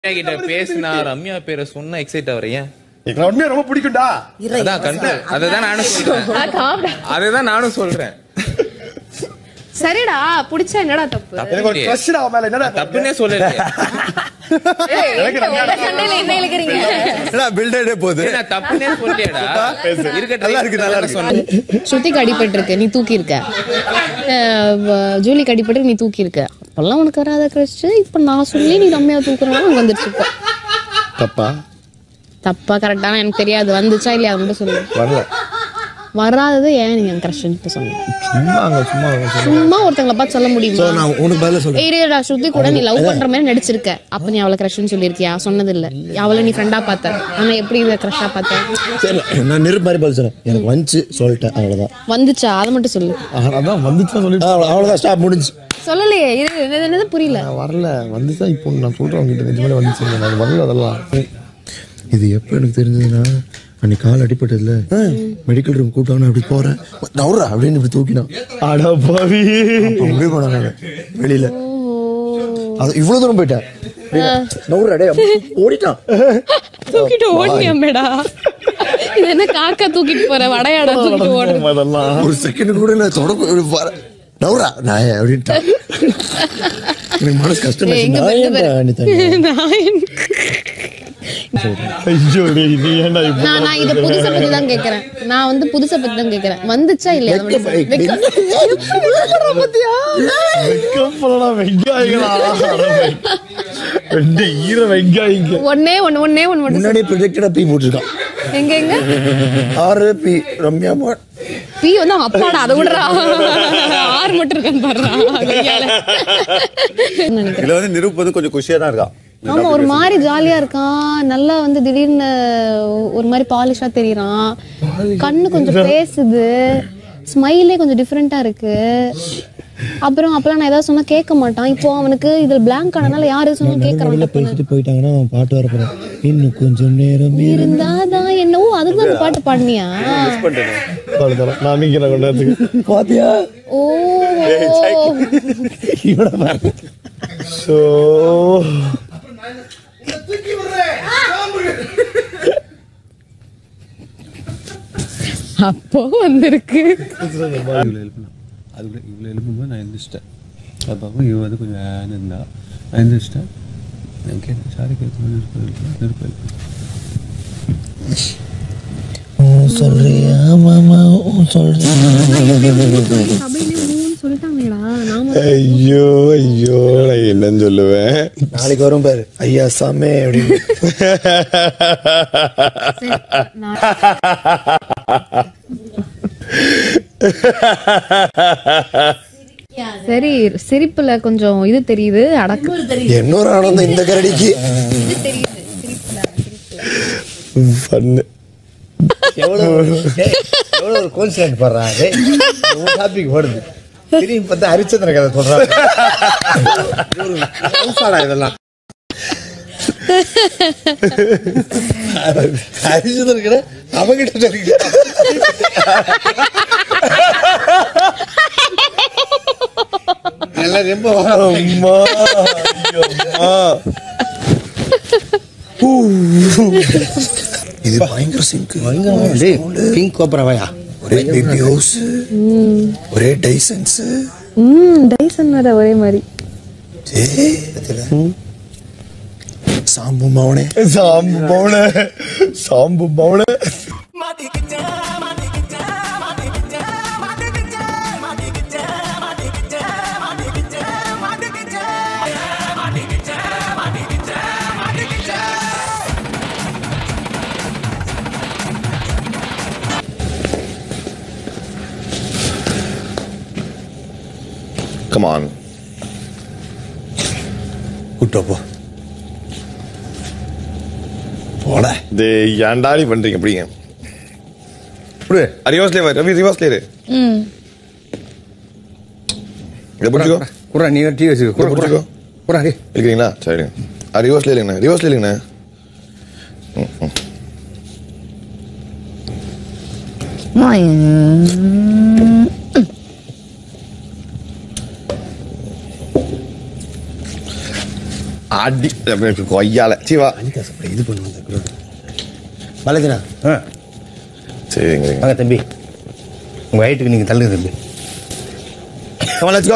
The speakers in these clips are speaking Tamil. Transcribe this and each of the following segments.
ரம்யா கிட்ட பேசினா ரம்யா பேரை சொன்னா எக்ஸைட் ஆவறீங்க எனக்கு உண்மையா ரொம்ப பிடிக்கும்டா அதான் கண்டு அததான் நானும் சொல்றேன் அததான் நானும் சொல்றேன் சரிடா புடிச்சா என்னடா தப்பு எனக்கு ஒரு க்ரஷ்டா அவன் மேல என்னடா தப்புன்னே சொல்லல சண்டையில என்ன இழுக்கிறீங்க என்ன பில்டே போகுது நான் தப்புன்னே சொல்லலையேடா இருக்கட்டும் நல்லா இருக்கு, நல்லா இருக்கு. சொன்னேன் ஸ்ருதிக்கு அடிபட்டிருக்கு நீ தூக்கி இருக்க அஹ் வ- ஜூலிக்கு அடிபட்டு நீ தூக்கி இருக்க அப்பெல்லாம் உனக்கு வராத கிரஷ் இப்ப நான் சொல்லி நீ ரம்யா தூக்குறவங்க உனக்கு வந்துருச்சு இப்போ தப்பா தப்பா கரெக்டான எனக்கு தெரியாது வந்துச்சா இல்லையா அது மட்டும் சொல்லு வரல வராதது ஏன் நீங்க கிரஷ் இப்ப சொன்ன சும்மா அங்க சும்மா சும்மா ஒருத்தங்களை பார்த்து சொல்ல சோ முடியுமா நான் உனக்கு பதில சொல்றேன் ஏடா ஸ்ருதி கூட நீ லவ் பண்ற மாதிரி நடிச்சிருக்க அப்ப நீ அவளை கிரஷ்னு சொல்லியிருக்கியா சொன்னது இல்ல அவளை நீ ஃப்ரெண்டா பார்த்த ஆனா எப்படி இதை கிரஷா பார்த்த சரி நான் நெருப்பு மாதிரி பதில் சொல்றேன் எனக்கு வந்துச்சு சொல்லிட்டேன் அவ்வளவுதான் வந்துச்சா அதை மட்டும் சொல்லு அதான் வந்துச்சு சொல்லி அவ்வளவுதான் ஸ்டாப் முடிஞ்சு சொல்லலையே இது இது என்னது புரியல நான் வரல வந்துச்சா இப்போ நான் சொல்றேன் உங்ககிட்ட நிஜமாலே வந்துச்சு நான் வரல அதெல்லாம் இது எப்போ எனக்கு தெரிஞ்சதுன்னா அன்னைக்கு கால் அடிபட்டதுல மெடிக்கல் ரூம் கூப்பிட்டாங்க அப்படி போறேன் நவுறா அப்படின்னு இப்படி தூக்கினான் அடா பாவி அப்படியே போனேன் நான் வெளியில அது இவ்வளவு தூரம் போயிட்டேன் நவுறா டே ஓடிட்டான் தூக்கிட்டு ஓடியாமேடா இது என்ன காக்கா தூக்கிட்டு போற வடையாடா தூக்கிட்டு ஓடுற அதெல்லாம் ஒரு செகண்ட் கூட இல்லை தொடக்க நவுறா நான் அப்படின்ட்டான் எனக்கு மனசு கஷ்டம் ஏய், எங்க நான் பெத்த ஏன்டா அனிதா? நான் எனக்கு- ஐயோ டேய், நீ ஏன்டா இப்படி நான் நான் இத புதுசை பத்தி தான் கேக்குறேன் நான் வந்து புதுசை பத்தி தான் கேக்குறேன் வந்துச்சா இல்லையா அது மட்டும் சொல்லு. வெக்கம். வெக்கம் பாத்தியா? வெக்கப்படலாம் வெங்காயங்களா ரெண்டு ஈர வெங்காயங்க ஒண்ணே ஒண்ணு ஒண்ணே ஒண்ணு மட்டும் முன்னாடி ப்ரொஜெக்டடா பி போட்டிருக்கான் சொல்லு. எங்க எங்க ஆறு பி ரம்யா மா பி வந்து அவன் அப்பாடா அதை விடுறா ஆறு மட்டும் இருக்கான்னு பாடுறா நினைக்கிறேன் இதுல வந்து நிரூப் வந்து கொஞ்சம் குஷியா தான் இருக்கான் ஆமா ஒரு மாதிரி ஜாலியா இருக்கான் நல்லா வந்து திடீர்னு ஒரு மாதிரி பாலிஷா தெரியறான் கண்ணு கொஞ்சம் பேசுது ஸ்மைலே கொஞ்சம் டிஃப்ரெண்டா இருக்கு அப்புறம் அப்பெல்லாம் நான் ஏதாவது சொன்னா கேட்க மாட்டான் இப்போ அவனுக்கு இதுல பிளாங்க் ஆனனால யார் எது சொன்னாலும் கேட்கறான் வெளியில டப்புன்னு. பேசிட்டு போயிட்டாங்கன்னா அவன் பாட்டு வர போறான் இன்னும் கொஞ்சம் நேரம் இருந்தாதான் என்னவோ அதுதான் அந்த பாட்டு பாடினியா நான் நிக்கிறேன் கொண்டாந்துக்கு பாத்தியா ஓ இவனை பாரு ஸோ அப்போ வந்திருக்கு இவ்வளோ எழுப்பணும் அதுக்குள்ளே இவ்வளோ எழுப்பும்போது நான் எழுந்திரிச்சிட்டேன் அது பார்க்கும் இவ வந்து கொஞ்சம் வேன் இருந்தா நான் எழுந்திரிச்சிட்டேன் நான் கேட்டேன் சாரி கேட்க நெருப்பு எழுப்பு நெருப்பு எழுப்பு சொல்றியா மாமா சொல்றியா சொல்லிட்டாங்களா நாம ஐயோ ஐயோ நான் என்னன்னு சொல்லுவேன் நாளைக்கு வரும் பாரு ஐயா சாமே அப்படின்னு சரி சிரிப்புல கொஞ்சம் இது தெரியுது அடக்கு இன்னொரு ஆனந்தம் இந்த கரடிக்கு பண்ணு எவ்வளவு டேய், எவ்வளவு ஒரு கோன்சிடன்ட் பண்றான் டாபிக் ஓடுது திரும்பி பார்த்தா ஹரிச்சந்திர கதை சொல்றான் இதெல்லாம் ஹரிச்சந்திர கதை அவங்கிட்ட இருக்கு எல்லாம் ரொம்ப அம்மா ஐயோ, அம்மா. இது பயங்கர சிங்க் பிங்க் கோப்ராவாயா ஒரே பிபி ஹவுஸ் ஒரே டைசன்ஸ் ம் டைசன் வேற ஒரே மாதிரி சாம்பு மௌனே சாம்பு மௌனே சாம்பு மௌனே கமான் கூட்டப்போ போட இது ஏன்டா நீ பண்றீங்க எப்படிங்க புடு ரிவர்ஸ்லேயே வா ரவி ரிவர்ஸ்லேயே இரு இதை பிடிச்சிக்கோ குறா நீ டீ வச்சுக்கோ குறா குறா பிடிச்சிக்கோ குறா டே இருக்கிறீங்களா சரி ரிவர்ஸ்லேயே இல்லைங்கண்ணா ரிவர்ஸ்லேயே இல்லைங்கண்ணா ம், ம். அடி அப்படி கொய்யால சிவா அனிதா சாப்பிட இது பண்ணு வந்த பாலாஜினா ஆ சரிங்க வாங்க தம்பி உங்க ஹைட்டுக்கு நீங்க தள்ளுங்க தம்பி Come on, let's go.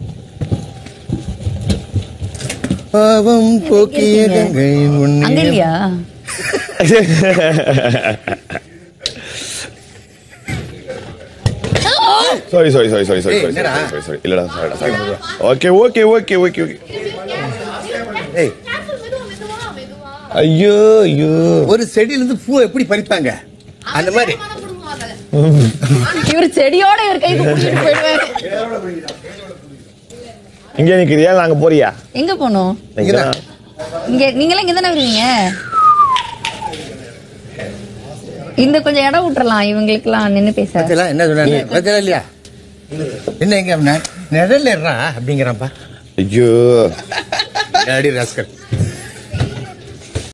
பாவம் போக்கிய கங்கை அங்க உன்னை இல்லையா sorry, sorry, sorry, sorry, sorry, ஏய், sorry, என்னடா? sorry, sorry. இல்லடா, sorryடா, sorryடா. Okay, okay, okay, okay, okay. ஏய் ஐயோ ஐயோ ஒரு செடியில இருந்து பூ எப்படி பறிப்பாங்க அந்த மாதிரி இவர் செடியோட இவர் கைக்கு பிடிச்சிட்டு போயிடுவாரு இங்க நிக்கிறியா நாங்க போறியா எங்க போனோம் இங்கதான். இங்க நீங்களாம் இங்க தானே வருவீங்க இந்த கொஞ்சம் இடம் விட்டுறலாம் இவங்களுக்குலாம் நின்னு பேச பார்த்தீங்களா என்ன சொன்னாங்க பார்த்தீங்களா இல்லையா என்ன எங்க நிழல் ஏறா அப்படிங்கிறான்ப்பா ஐயோ அடி ராஸ்கல்